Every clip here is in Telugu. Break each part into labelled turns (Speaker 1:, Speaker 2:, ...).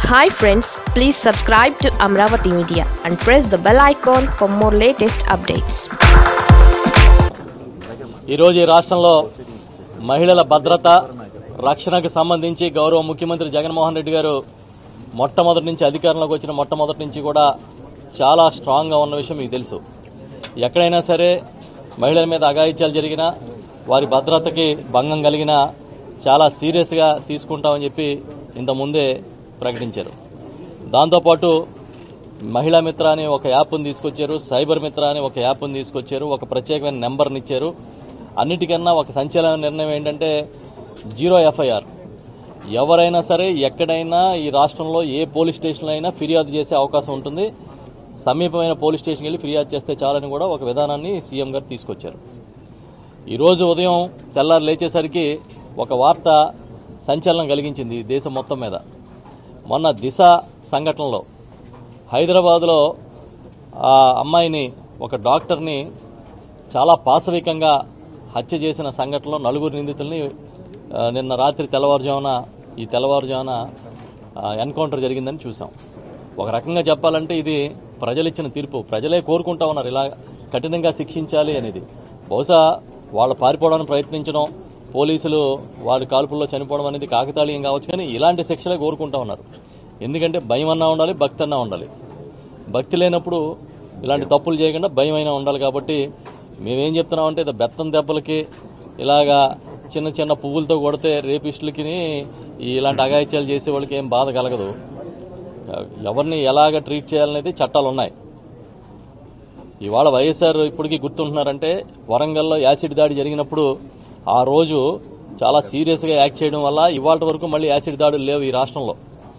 Speaker 1: hi friends please subscribe to Amaravati media and press the bell icon for more latest updates
Speaker 2: ఈరోజు ఈ రాష్ట్రంలో మహిళల భద్రత రక్షణకు సంబంధించి గౌరవ ముఖ్యమంత్రి జగన్మోహన్ రెడ్డి గారు మొట్టమొదటి నుంచి అధికారంలోకి వచ్చిన మొట్టమొదటి నుంచి కూడా చాలా స్ట్రాంగ్గా ఉన్న విషయం మీకు తెలుసు ఎక్కడైనా సరే మహిళల మీద అఘాయిత్యాలు జరిగినా వారి భద్రతకి భంగం కలిగినా చాలా సీరియస్గా తీసుకుంటామని చెప్పి ఇంతకుముందే ప్రకటించారు దాంతోపాటు మహిళా మిత్ర అని ఒక యాప్ను తీసుకొచ్చారు సైబర్ మిత్ర అని ఒక యాప్ను తీసుకొచ్చారు ఒక ప్రత్యేకమైన నెంబర్ని ఇచ్చారు అన్నిటికన్నా ఒక సంచలన నిర్ణయం ఏంటంటే జీరో ఎఫ్ఐఆర్ ఎవరైనా సరే ఎక్కడైనా ఈ రాష్ట్రంలో ఏ పోలీస్ స్టేషన్లో అయినా ఫిర్యాదు చేసే అవకాశం ఉంటుంది సమీపమైన పోలీస్ స్టేషన్కి వెళ్ళి ఫిర్యాదు చేస్తే చాలని కూడా ఒక విధానాన్ని సీఎం గారు తీసుకొచ్చారు ఈరోజు ఉదయం తెల్లారు లేచేసరికి ఒక వార్త సంచలనం కలిగించింది ఈ దేశం మొత్తం మీద మొన్న దిశ సంఘటనలో హైదరాబాదులో ఆ అమ్మాయిని ఒక డాక్టర్ని చాలా పాశవికంగా హత్య చేసిన సంఘటనలో నలుగురు నిందితుల్ని ఆ, నిన్న రాత్రి తెల్లవారుజామున ఈ తెల్లవారుజామున ఆ, ఎన్కౌంటర్ జరిగిందని చూసాం ఒక రకంగా చెప్పాలంటే ఇది ప్రజలు ఇచ్చిన తీర్పు ప్రజలే కోరుకుంటా ఉన్నారు ఇలా కఠినంగా శిక్షించాలి అనేది బహుశా వాళ్ళు పారిపోవడానికి ప్రయత్నించడం పోలీసులు వారి కాల్పుల్లో చనిపోవడం అనేది కాకతాళీయం కావచ్చు కానీ ఇలాంటి శిక్షలే కోరుకుంటా ఉన్నారు ఎందుకంటే భయం అన్నా ఉండాలి భక్తి అన్నా ఉండాలి భక్తి లేనప్పుడు ఇలాంటి తప్పులు చేయకుండా భయం అయినా ఉండాలి కాబట్టి మేమేం చెప్తున్నామంటే ఇది బెత్తం దెబ్బలకి ఇలాగా చిన్న చిన్న పువ్వులతో కొడితే రేపిస్టులకి ఈ ఇలాంటి అఘాయిత్యాలు చేసే వాళ్ళకి ఏం బాధ కలగదు ఎవరిని ఎలాగ ట్రీట్ చేయాలనేది చట్టాలు ఉన్నాయి ఇవాళ వైఎస్ఆర్ ఇప్పటికీ గుర్తుంటున్నారంటే వరంగల్లో యాసిడ్ దాడి జరిగినప్పుడు ఆ రోజు చాలా సీరియస్గా యాక్ట్ చేయడం వల్ల ఇవాళ వరకు మళ్ళీ యాసిడ్ దాడులు లేవు ఈ రాష్ట్రంలో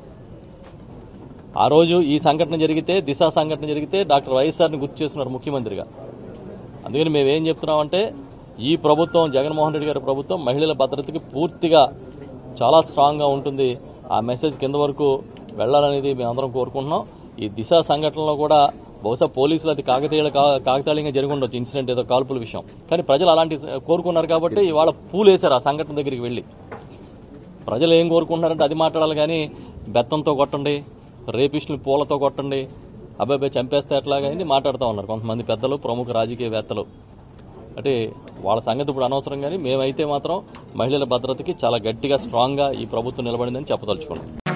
Speaker 2: ఆ రోజు ఈ సంఘటన జరిగితే దిశ సంఘటన జరిగితే డాక్టర్ వైఎస్ఆర్ని గుర్తు చేస్తున్నారు ముఖ్యమంత్రిగా అందుకని మేమేం చెప్తున్నామంటే ఈ ప్రభుత్వం జగన్మోహన్ రెడ్డి గారి ప్రభుత్వం మహిళల భద్రతకి పూర్తిగా చాలా స్ట్రాంగ్గా ఉంటుంది ఆ మెసేజ్ కింద వరకు వెళ్ళాలనేది మేమందరం కోరుకుంటున్నాం ఈ దిశ సంఘటనలో కూడా బహుశా పోలీసులు అది కాకతీయ కాకతాళీయంగా జరిగి ఉండొచ్చు ఇన్సిడెంట్ ఏదో కాల్పుల విషయం కానీ ప్రజలు అలాంటి కోరుకున్నారు కాబట్టి ఇవాళ పూలేశారు ఆ సంఘటన దగ్గరికి వెళ్ళి ప్రజలు ఏం కోరుకుంటున్నారంటే అది మాట్లాడాలి కానీ బెత్తంతో కొట్టండి రేపిస్టులు పూలతో కొట్టండి అబ్బాయి చంపేస్తే ఎట్లాగా అని మాట్లాడుతూ ఉన్నారు కొంతమంది పెద్దలు ప్రముఖ రాజకీయవేత్తలు అంటే వాళ్ళ సంగతి ఇప్పుడు అనవసరం కానీ మేమైతే మాత్రం మహిళల భద్రతకి చాలా గట్టిగా స్ట్రాంగ్గా ఈ ప్రభుత్వం నిలబడిందని చెప్పదలుచుకున్నాం